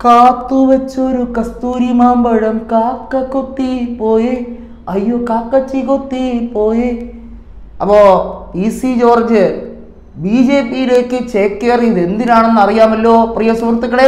കാത്തുവച്ചൊരു കസ്തൂരി മാമ്പഴം കാക്ക കൊത്തി പോയേ അയ്യോ കാക്കച്ചി കൊത്തി പോയേ അപ്പോ E C George B J പിയിലേക്ക് ചേക്കേറിയത് എന്തിനാണെന്ന് അറിയാമല്ലോ പ്രിയ സുഹൃത്തുക്കളെ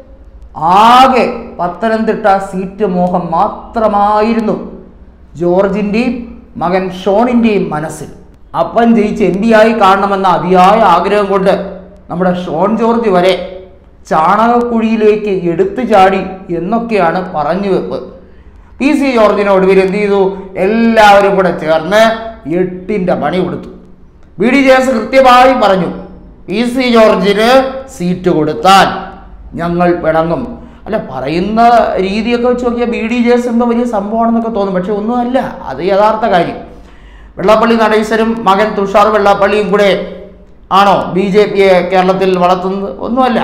ആകെ പത്തനംതിട്ട സീറ്റ് മോഹം മാത്രമായിരുന്നു ജോർജിൻ്റെയും മകൻ ഷോണിൻ്റെയും മനസ്സിൽ അപ്പൻ ജയിച്ച് എം പി ആയി കാണണമെന്ന അതിയായ ആഗ്രഹം കൊണ്ട് നമ്മുടെ ഷോൺ ജോർജ് വരെ ചാണകക്കുഴിയിലേക്ക് എടുത്തു ചാടി എന്നൊക്കെയാണ് പറഞ്ഞു വെപ്പ് പി സി ജോർജിന് ഒടുവിൽ എന്ത് ചെയ്തു എല്ലാവരും കൂടെ ചേർന്ന് എട്ടിൻ്റെ പണി കൊടുത്തു ബി ഡി ജെ എസ് കൃത്യമായി പറഞ്ഞു പി സി ജോർജിന് സീറ്റ് കൊടുത്താൽ ഞങ്ങൾ പിണങ്ങും അല്ല പറയുന്ന രീതിയൊക്കെ വെച്ച് നോക്കിയാൽ ബി ഡി ജെ എസ് എന്തോ വലിയ സംഭവമാണെന്നൊക്കെ തോന്നും പക്ഷെ ഒന്നുമല്ല അത് യഥാർത്ഥ കാര്യം വെള്ളാപ്പള്ളി നടേശനും മകൻ തുഷാർ വെള്ളാപ്പള്ളിയും കൂടെ ആണോ ബി ജെ പിയെ കേരളത്തിൽ വളർത്തുന്നത് ഒന്നുമല്ല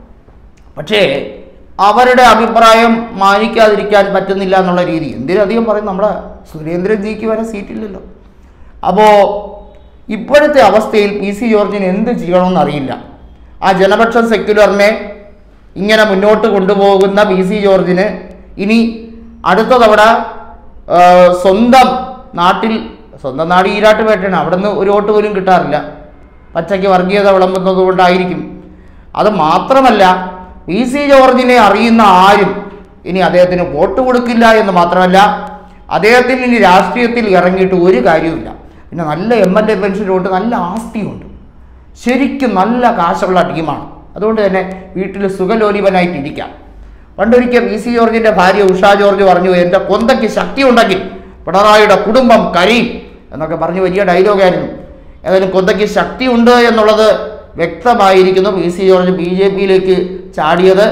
പക്ഷേ അവരുടെ അഭിപ്രായം മാനിക്കാതിരിക്കാൻ പറ്റുന്നില്ല എന്നുള്ള രീതി എന്തിനധികം പറയും നമ്മുടെ സുരേന്ദ്രൻ ജിക്ക് വരെ സീറ്റില്ലല്ലോ അപ്പോൾ ഇപ്പോഴത്തെ അവസ്ഥയിൽ പി സി ജോർജിന് എന്ത് ചെയ്യണമെന്ന് അറിയില്ല ആ ജനപക്ഷ സെക്യുലറിനെ ഇങ്ങനെ മുന്നോട്ട് കൊണ്ടുപോകുന്ന പി സി ജോർജിന് ഇനി അടുത്ത തവണ ആ, സ്വന്തം നാട്ടിൽ സ്വന്തം നാട് ഈരാട്ടുപേട്ടയാണ് അവിടെ നിന്ന് ഒരു വോട്ട് പോലും കിട്ടാറില്ല പച്ചയ്ക്ക് വർഗീയത വിളമ്പുന്നത് കൊണ്ടായിരിക്കും അത് മാത്രമല്ല പി സി ജോർജിനെ അറിയുന്ന ആരും ഇനി അദ്ദേഹത്തിന് വോട്ട് കൊടുക്കില്ല എന്ന് മാത്രമല്ല അദ്ദേഹത്തിന് ഇനി രാഷ്ട്രീയത്തിൽ ഇറങ്ങിയിട്ട് ഒരു കാര്യവുമില്ല പിന്നെ നല്ല എം എൽ എ പെൻഷനുണ്ട് നല്ല ആസ്തിയുണ്ട് ശരിക്കും നല്ല കാശുള്ള ടീമാണ് അതുകൊണ്ട് തന്നെ വീട്ടിൽ സുഖലോലിപനായിട്ട് ഇരിക്കാം പണ്ടൊരിക്കൽ പി സി ജോർജിന്റെ ഭാര്യ ഉഷ ജോർജ് പറഞ്ഞു എൻ്റെ കൊന്തയ്ക്ക് ശക്തി ഉണ്ടെങ്കിൽ പിണറായിയുടെ കുടുംബം കരയും എന്നൊക്കെ പറഞ്ഞ് വലിയ ഡയലോഗായിരുന്നു ഏതായാലും കൊന്തയ്ക്ക് ശക്തി ഉണ്ട് എന്നുള്ളത് വ്യക്തമായിരിക്കുന്നു P C George B J പിയിലേക്ക് ചാടിയത്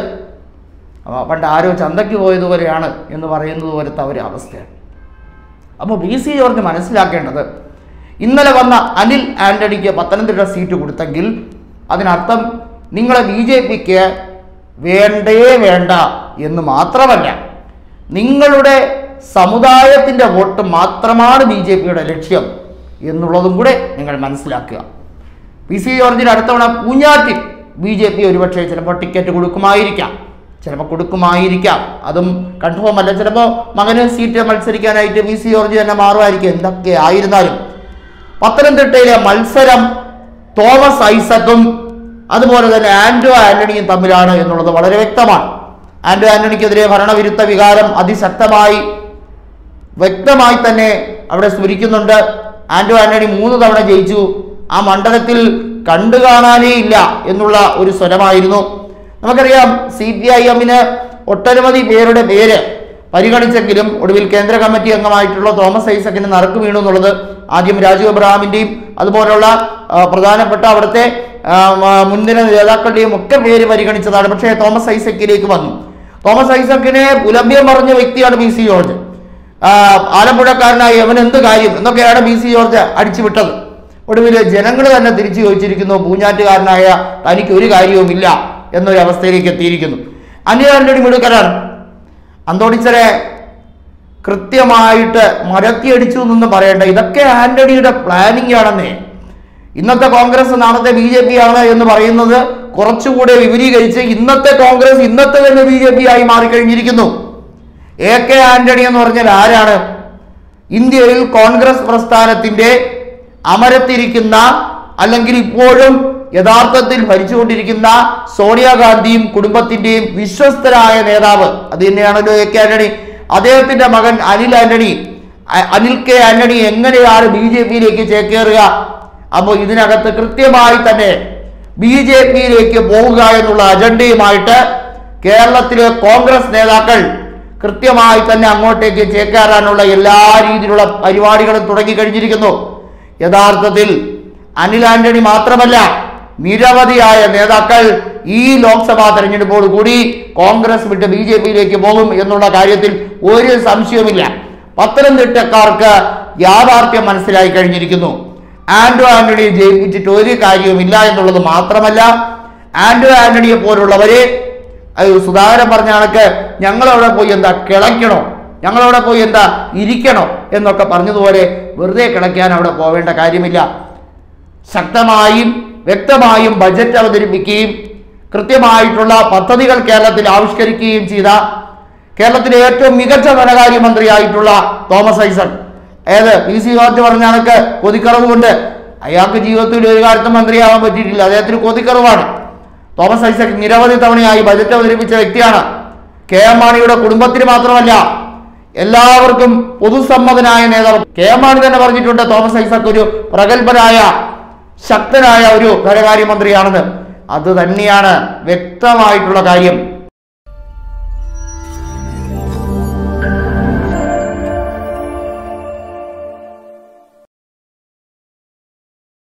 ആ, പണ്ട് ആരോ ചന്തയ്ക്ക് പോയതുപോലെയാണ് എന്ന് പറയുന്നത് പോലത്തെ ഒരു അവസ്ഥയാണ് അപ്പോൾ ബി സി ജോർജ് മനസ്സിലാക്കേണ്ടത് ഇന്നലെ വന്ന അനിൽ ആന്റണിക്ക് പത്തനംതിട്ട സീറ്റ് കൊടുത്തെങ്കിൽ അതിനർത്ഥം നിങ്ങളെ ബി ജെ പിക്ക് വേണ്ടേ വേണ്ട എന്ന് മാത്രമല്ല നിങ്ങളുടെ സമുദായത്തിൻ്റെ വോട്ട് മാത്രമാണ് ബി ജെ പിയുടെ ലക്ഷ്യം എന്നുള്ളതും കൂടെ നിങ്ങൾ മനസ്സിലാക്കുക പി സി ജോർജിന് അടുത്തവണ പൂഞ്ഞാറ്റിൽ ബി ജെ പി ഒരുപക്ഷെ ചിലപ്പോൾ ടിക്കറ്റ് കൊടുക്കുമായിരിക്കാം ചിലപ്പോൾ കൊടുക്കുമായിരിക്കാം അതും കൺഫേം അല്ല ചിലപ്പോൾ മകന് സീറ്റ് മത്സരിക്കാനായിട്ട് പി സി ജോർജ് തന്നെ മാറുമായിരിക്കും എന്തൊക്കെ ആയിരുന്നാലും പത്തനംതിട്ടയിലെ മത്സരം തോമസ് ഐസക്കും അതുപോലെ തന്നെ ആൻഡോ ആന്റണിയും തമ്മിലാണ് എന്നുള്ളത് വളരെ വ്യക്തമാണ് ആൻഡോ ആന്റണിക്കെതിരെ ഭരണവിരുദ്ധ വികാരം അതിശക്തമായി വ്യക്തമായി തന്നെ അവിടെ സ്മരിക്കുന്നുണ്ട് ആന്റോ ആന്റണി മൂന്ന് തവണ ജയിച്ചു ആ മണ്ഡലത്തിൽ കണ്ടു കാണാനേ ഇല്ല എന്നുള്ള ഒരു സ്വരമായിരുന്നു നമുക്കറിയാം സി പി ഐ എമ്മിന് ഒട്ടനവധി പേരുടെ പേര് പരിഗണിച്ചെങ്കിലും ഒടുവിൽ കേന്ദ്ര കമ്മിറ്റി അംഗമായിട്ടുള്ള തോമസ് ഐസക്കിന് നറുക്ക് വീണു എന്നുള്ളത് ആദ്യം രാജീവ് അബ്രഹാമിൻ്റെയും അതുപോലുള്ള ആ, പ്രധാനപ്പെട്ട അവിടുത്തെ ആ, മ- മുൻനിര നേതാക്കളുടെയും ഒക്കെ പേര് പരിഗണിച്ചതാണ് പക്ഷേ തോമസ് ഐസക്കിലേക്ക് വന്നു തോമസ് ഐസക്കിനെ പുലഭ്യം പറഞ്ഞ വ്യക്തിയാണ് പി സി ജോർജ് ആ, ആലപ്പുഴക്കാരനായി അവൻ എന്ത് കാര്യം എന്നൊക്കെയാണ് ബി സി ജോർജ് അടിച്ചുവിട്ടത് ഒടുവിൽ ജനങ്ങൾ തന്നെ തിരിച്ചു ചോദിച്ചിരിക്കുന്നു പൂഞ്ഞാറ്റുകാരനായ തനിക്ക് ഒരു കാര്യവുമില്ല എന്നൊരു അവസ്ഥയിലേക്ക് എത്തിയിരിക്കുന്നു അനിൽ ആന്റണി മിടുക്കരാണ് അന്തോണിച്ചരെ കൃത്യമായിട്ട് മരത്തിയടിച്ചു എന്നൊന്നും പറയണ്ട ഇതൊക്കെ ആന്റണിയുടെ പ്ലാനിങ് ആണെന്നേ ഇന്നത്തെ കോൺഗ്രസ് നാളത്തെ ബി ജെ പി ആണ് എന്ന് പറയുന്നത് കുറച്ചുകൂടെ വിപുലീകരിച്ച് ഇന്നത്തെ കോൺഗ്രസ് ഇന്നത്തെ തന്നെ ബി ജെ പി ആയി മാറിക്കഴിഞ്ഞിരിക്കുന്നു എ കെ ആന്റണി എന്ന് പറഞ്ഞാൽ ആരാണ് ഇന്ത്യയിൽ കോൺഗ്രസ് പ്രസ്ഥാനത്തിന്റെ അമരത്തിരിക്കുന്ന അല്ലെങ്കിൽ ഇപ്പോഴും യഥാർത്ഥത്തിൽ ഭരിച്ചുകൊണ്ടിരിക്കുന്ന സോണിയാഗാന്ധിയും കുടുംബത്തിന്റെയും വിശ്വസ്തരായ നേതാവ് അത് തന്നെയാണല്ലോ എ കെ ആന്റണി അദ്ദേഹത്തിന്റെ മകൻ അനിൽ ആന്റണി അ- അനിൽ കെ ആന്റണി എങ്ങനെയാണ് ബി ജെ പിയിലേക്ക് ചേക്കേറുക അപ്പോൾ ഇതിനകത്ത് കൃത്യമായി തന്നെ ബി ജെ പിയിലേക്ക് പോവുക എന്നുള്ള അജണ്ടയുമായിട്ട് കേരളത്തിലെ കോൺഗ്രസ് നേതാക്കൾ കൃത്യമായി തന്നെ അങ്ങോട്ടേക്ക് ചേക്കേറാനുള്ള എല്ലാ രീതിയിലുള്ള പരിപാടികളും തുടങ്ങി കഴിഞ്ഞിരിക്കുന്നു യഥാർത്ഥത്തിൽ അനിൽ ആന്റണി മാത്രമല്ല നിരവധിയായ നേതാക്കൾ ഈ ലോക്സഭാ തെരഞ്ഞെടുപ്പോട് കൂടി കോൺഗ്രസ് വിട്ട് ബി ജെ പിയിലേക്ക് പോകും എന്നുള്ള കാര്യത്തിൽ ഒരു സംശയവുമില്ല പത്തനംതിട്ടക്കാർക്ക് യാഥാർത്ഥ്യം മനസ്സിലായി കഴിഞ്ഞിരിക്കുന്നു ആന്റോ ആന്റണിയെ ജയിപ്പിച്ചിട്ട് ഒരു കാര്യവുമില്ല എന്നുള്ളത് മാത്രമല്ല ആന്റോ ആന്റണിയെ പോലുള്ളവരെ അത് സുധാകരൻ പറഞ്ഞ കണക്ക് ഞങ്ങളവിടെ പോയി എന്താ കിളയ്ക്കണോ ഞങ്ങളവിടെ പോയി എന്താ ഇരിക്കണോ എന്നൊക്കെ പറഞ്ഞതുപോലെ വെറുതെ കിളയ്ക്കാൻ അവിടെ പോവേണ്ട കാര്യമില്ല ശക്തമായും വ്യക്തമായും ബജറ്റ് അവതരിപ്പിക്കുകയും കൃത്യമായിട്ടുള്ള പദ്ധതികൾ കേരളത്തിൽ ആവിഷ്കരിക്കുകയും ചെയ്ത കേരളത്തിലെ ഏറ്റവും മികച്ച ധനകാര്യമന്ത്രിയായിട്ടുള്ള തോമസ് ഐസൺ ഏത് പി സി ജോർജ് പറഞ്ഞ കണക്ക് കൊതിക്കറവ് കൊണ്ട് അയാൾക്ക് ജീവിതത്തിൽ ഒരു കാലത്തും മന്ത്രിയാവാൻ പറ്റിയിട്ടില്ല അദ്ദേഹത്തിന് കൊതിക്കറവാണ് തോമസ് ഐസക് നിരവധി തവണയായി ബജറ്റ് അവതരിപ്പിച്ച വ്യക്തിയാണ് കെ എം മാണിയുടെ കുടുംബത്തിന് മാത്രമല്ല എല്ലാവർക്കും പൊതുസമ്മതനായ നേതാവ് കെ എം മാണി തന്നെ പറഞ്ഞിട്ടുണ്ട് തോമസ് ഐസക് ഒരു പ്രഗത്ഭനായ ശക്തനായ ഒരു ധനകാര്യമന്ത്രിയാണെന്ന് അത് തന്നെയാണ് വ്യക്തമായിട്ടുള്ള കാര്യം